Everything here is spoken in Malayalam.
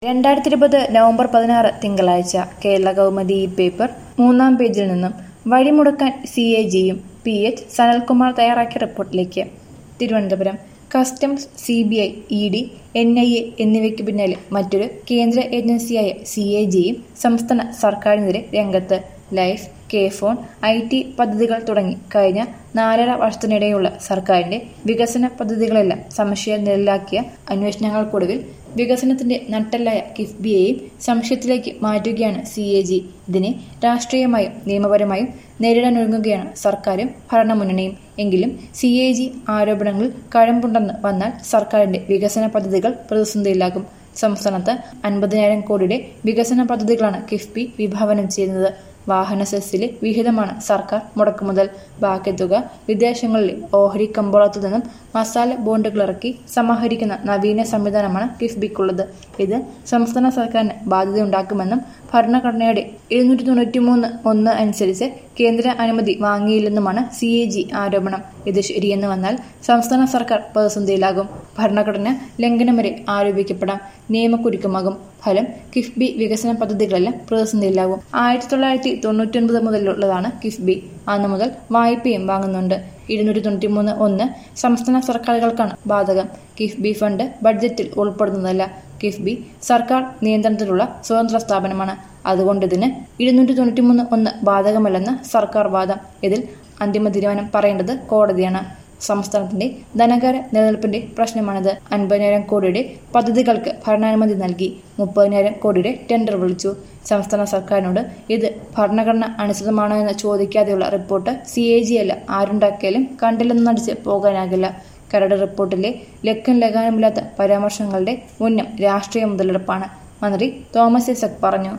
രണ്ടായിരത്തി ഇരുപത് നവംബർ പതിനാറ് തിങ്കളാഴ്ച കേരള കൗമുദി ഈ പേപ്പർ മൂന്നാം പേജിൽ നിന്നും വഴിമുടക്കാൻ സി എ ജിയും പി എച്ച് സനൽകുമാർ തയ്യാറാക്കിയ റിപ്പോർട്ടിലേക്ക് Thiruvananthapuram customs C B I E D N I A എന്നിവയ്ക്ക് പിന്നാലെ മറ്റൊരു കേന്ദ്ര ഏജൻസിയായ സി എ ജിയും സംസ്ഥാന സർക്കാരിനെതിരെ രംഗത്ത് life K phone I T പദ്ധതികൾ തുടങ്ങി കഴിഞ്ഞ നാലര വർഷത്തിനിടെയുള്ള സർക്കാരിന്റെ വികസന പദ്ധതികളെല്ലാം സംശയ നിഴലിലാക്കിയ അന്വേഷണങ്ങൾക്കൊടുവിൽ വികസനത്തിന്റെ നട്ടെല്ലായ കിഫ്ബിയെയും സംശയത്തിലേക്ക് മാറ്റുകയാണ് സി എ ജി ഇതിനെ രാഷ്ട്രീയമായും നിയമപരമായും നേരിടാനൊരുങ്ങുകയാണ് സർക്കാരും ഭരണമുന്നണിയും എങ്കിലും സി എ ജി ആരോപണങ്ങളിൽ കഴമ്പുണ്ടെന്ന് വന്നാൽ സർക്കാരിന്റെ വികസന പദ്ധതികൾ പ്രതിസന്ധിയിലാകും സംസ്ഥാനത്ത് അൻപതിനായിരം കോടിയുടെ വികസന പദ്ധതികളാണ് കിഫ്ബി വിഭാവനം ചെയ്യുന്നത് വാഹന സെസ്സിലെ വിഹിതമാണ് സർക്കാർ മുടക്കുമുതൽ ബാക്കി തുക വിദേശങ്ങളിലെ ഓഹരി കമ്പോളത്തു നിന്നും മസാല ബോണ്ടുകൾ ഇറക്കി സമാഹരിക്കുന്ന നവീന സംവിധാനമാണ് കിഫ്ബിക്കുള്ളത് ഇത് സംസ്ഥാന സർക്കാരിന് ബാധ്യതയുണ്ടാക്കുമെന്നും ഭരണഘടനയുടെ എഴുന്നൂറ്റി തൊണ്ണൂറ്റി മൂന്ന് ഒന്ന് അനുസരിച്ച് കേന്ദ്ര അനുമതി വാങ്ങിയില്ലെന്നുമാണ് സി എ ജി ആരോപണം ഇത് ശരിയെന്ന് വന്നാൽ സംസ്ഥാന സർക്കാർ പ്രതിസന്ധിയിലാകും ഭരണഘടന ലംഘനം വരെ ആരോപിക്കപ്പെടാം നിയമക്കുരുക്കമാകും ഫലം കിഫ്ബി വികസന പദ്ധതികളെല്ലാം പ്രതിസന്ധിയിലാകും ആയിരത്തി തൊള്ളായിരത്തി തൊണ്ണൂറ്റി ഒൻപത് മുതലുള്ളതാണ് കിഫ്ബി അന്നു മുതൽ വായ്പയും വാങ്ങുന്നുണ്ട് ഇരുന്നൂറ്റി തൊണ്ണൂറ്റി മൂന്ന് ഒന്ന് സംസ്ഥാന സർക്കാരുകൾക്കാണ് ബാധകം കിഫ്ബി ഫണ്ട് ബഡ്ജറ്റിൽ ഉൾപ്പെടുന്നതല്ല കിഫ്ബി സർക്കാർ നിയന്ത്രണത്തിലുള്ള സ്വതന്ത്ര സ്ഥാപനമാണ് അതുകൊണ്ട് ഇതിന് ഇരുന്നൂറ്റി തൊണ്ണൂറ്റി മൂന്ന് ഒന്ന് ബാധകമല്ലെന്ന് സർക്കാർ വാദം ഇതിൽ അന്തിമ തീരുമാനം പറയേണ്ടത് കോടതിയാണ് സംസ്ഥാനത്തിന്റെ ധനകാര്യ നിലനിൽപ്പിന്റെ പ്രശ്നമാണിത് അൻപതിനായിരം കോടിയുടെ പദ്ധതികൾക്ക് ഭരണാനുമതി നൽകി മുപ്പതിനായിരം കോടിയുടെ ടെൻഡർ വിളിച്ചു സംസ്ഥാന സർക്കാരിനോട് ഇത് ഭരണഘടന അനുസൃതമാണോ എന്ന് ചോദിക്കാതെയുള്ള റിപ്പോർട്ട് സി എ ജി അല്ല ആരുണ്ടാക്കിയാലും കണ്ടില്ലെന്ന് നടിച്ച് പോകാനാകില്ല കരട് റിപ്പോർട്ടിലെ ലക്കും ലഗാനുമില്ലാത്ത പരാമർശങ്ങളുടെ ഉന്നം രാഷ്ട്രീയ മുതലെടുപ്പാണ് മന്ത്രി തോമസ് ഐസക് പറഞ്ഞു